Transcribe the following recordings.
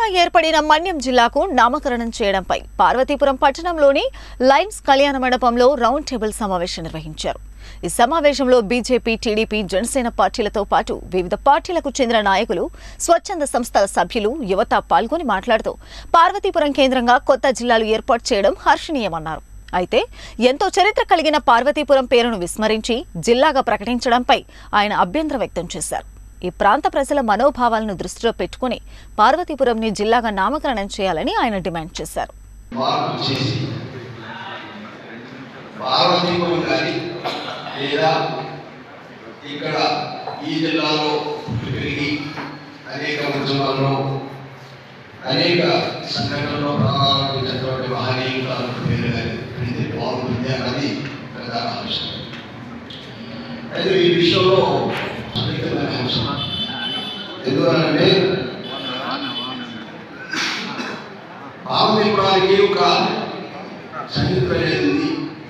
కొత్తగా ఏర్పడిన మన్యం జిల్లాకు నామకరణం చేయడంపై పార్వతీపురం పట్టణంలోని లైన్స్ కళ్యాణ మండపంలో రౌండ్ టేబుల్ సమావేశం నిర్వహించారు ఈ సమావేశంలో బీజేపీ టీడీపీ జనసేన పార్టీలతో పాటు వివిధ పార్టీలకు చెందిన నాయకులు స్వచ్ఛంద సంస్థల సభ్యులు యువత పాల్గొని మాట్లాడుతూ పార్వతీపురం కేంద్రంగా కొత్త జిల్లాలు ఏర్పాటు చేయడం హర్షణీయమన్నారు అయితే ఎంతో చరిత్ర కలిగిన పార్వతీపురం పేరును విస్మరించి జిల్లాగా ప్రకటించడంపై ఆయన అభ్యంతరం వ్యక్తం చేశారు ఈ ప్రాంత ప్రజల మనోభావాలను దృష్టిలో పెట్టుకుని పార్వతీపురంని జిల్లాగా నామకరణం చేయాలని ఆయన డిమాండ్ చేశారు మార్పు చేసి పార్వతీపురం కానీ లేదా ఇక్కడ ఈ జిల్లాలో పుట్టి పెరిగి అనేక ఉద్యమాల్లో అనేక సంఘటనలో ప్రాణాలకు ఇచ్చినటువంటి మహనీయులు పేరు కానీ పెడితే బాగుంటుంది అన్నది ప్రధాన అంశం అయితే ఈ విషయంలో సున్నితమైన అంశం ఎందువల్లంటే పార్వతీపురానికి ఒక సంగీత అనేది ఉంది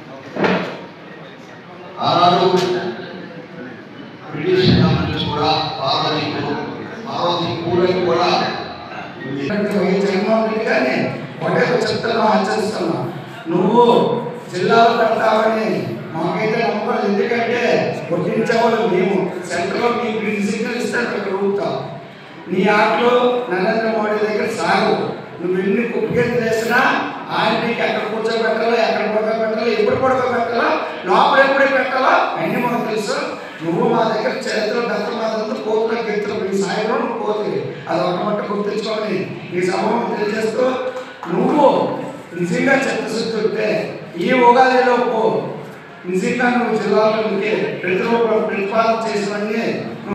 ఆనాడు బ్రిటిష్ గవర్నమెంట్ కూడా పార్వతీపురం పార్వతీపురం కూడా ఉంది. జగన్మోహన్ రెడ్డి గారిని ఒకటే చెప్తున్నా ఆచరిస్తున్నా నువ్వు జిల్లాలో పెడతావని మాకైతే నమ్మకం ఎందుకంటే గుర్తించేవాళ్ళు మేము సెంటర్లో మీకు గ్రీన్ సిగ్నల్ ఇస్తారు అక్కడ ఊపుతావు నీ ఆటలో నరేంద్ర మోడీ దగ్గర సాగు నువ్వు ఎన్ని కుప్పకేది చేసినా ఆయన నీకు ఎక్కడ కూర్చోబెట్టాలో ఎక్కడ పడుకోబెట్టాలో ఎప్పుడు పడుకోబెట్టాలో లోపల ఎప్పుడే పెట్టాలో అన్ని మనకు తెలుసు నువ్వు మా దగ్గర చరిత్ర పెద్ద మాత్రం కోతులు గెత్తులు మీ సాయంలో నువ్వు కోతులు అది ఒక మట్ట గుర్తించుకొని ఈ సభను తెలియజేస్తూ నువ్వు నిజంగా చిత్తశుద్ధి ఉంటే ఈ ఉగాదిలోపు నిజంగా నువ్వు జిల్లాలో ప్రతిరూపం ప్రతిపాదన చేసినవన్నీ